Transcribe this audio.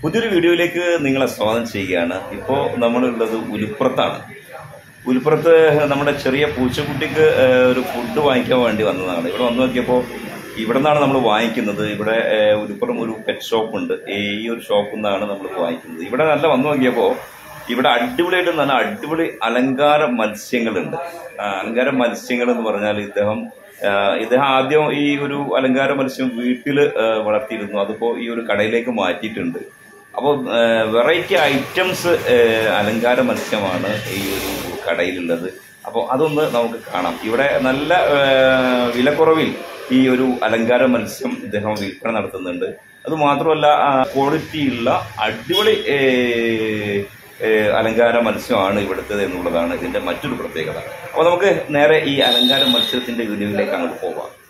പുതിയൊരു വീഡിയോയിലേക്ക് നിങ്ങളെ സ്വാഗതം ചെയ്യുകയാണ് ഇപ്പോൾ നമ്മളുള്ളത് ഉലുപ്പുറത്താണ് ഉലുപ്പുറത്ത് നമ്മുടെ ചെറിയ പൂച്ചക്കുട്ടിക്ക് ഏഹ്, ഒരു ഫുഡ് വാങ്ങിക്കാൻ വേണ്ടി വന്നതാണ് ഇവിടെ വന്നു നോക്കിയപ്പോൾ ഇവിടെ നിന്നാണ് നമ്മൾ വാങ്ങിക്കുന്നത് ഇവിടെ ഏഹ്, ഉലുപ്പുറം ഒരു പെറ്റ് ഷോപ്പ് ഉണ്ട് ഈ ഒരു ഷോപ്പിൽ നിന്നാണ് നമ്മൾ വാങ്ങിക്കുന്നത് ഇവിടെ നല്ല വന്നു നോക്കിയപ്പോൾ ഇവിടെ അടിപൊളിയായിട്ട് നല്ല അടിപൊളി അലങ്കാര മത്സ്യങ്ങളുണ്ട് ആ, അലങ്കാര മത്സ്യങ്ങൾ എന്ന് പറഞ്ഞാൽ ഇദ്ദേഹം ആ, ഇദ്ദേഹം ആദ്യം ഈ ഒരു അലങ്കാര മത്സ്യം വീട്ടിൽ വളർത്തിയിരുന്നു അതിപ്പോ ഈ ഒരു കടയിലേക്ക് മാറ്റിയിട്ടുണ്ട് അപ്പോൾ വെറൈറ്റി ഐറ്റംസ് അലങ്കാര മത്സ്യമാണ് ഈ ഒരു കടയിലുള്ളത് അപ്പോൾ അതൊന്ന് നമുക്ക് കാണാം ഇവിടെ നല്ല ആ, വിലക്കുറവിൽ ഈ ഒരു അലങ്കാര മത്സ്യം ഇദ്ദേഹം വിൽപ്പന നടത്തുന്നുണ്ട് അത് മാത്രമല്ല ക്വാളിറ്റിയുള്ള അടിപൊളി ഏ, ഏ, അലങ്കാര മത്സ്യമാണ് ഇവിടുത്തേത് എന്നുള്ളതാണ് ഇതിന്റെ മറ്റൊരു പ്രത്യേകത അപ്പോൾ നമുക്ക് നേരെ ഈ അലങ്കാര മത്സ്യത്തിന്റെ വീഡിയോയിലേക്ക് അങ്ങോട്ട് പോകാം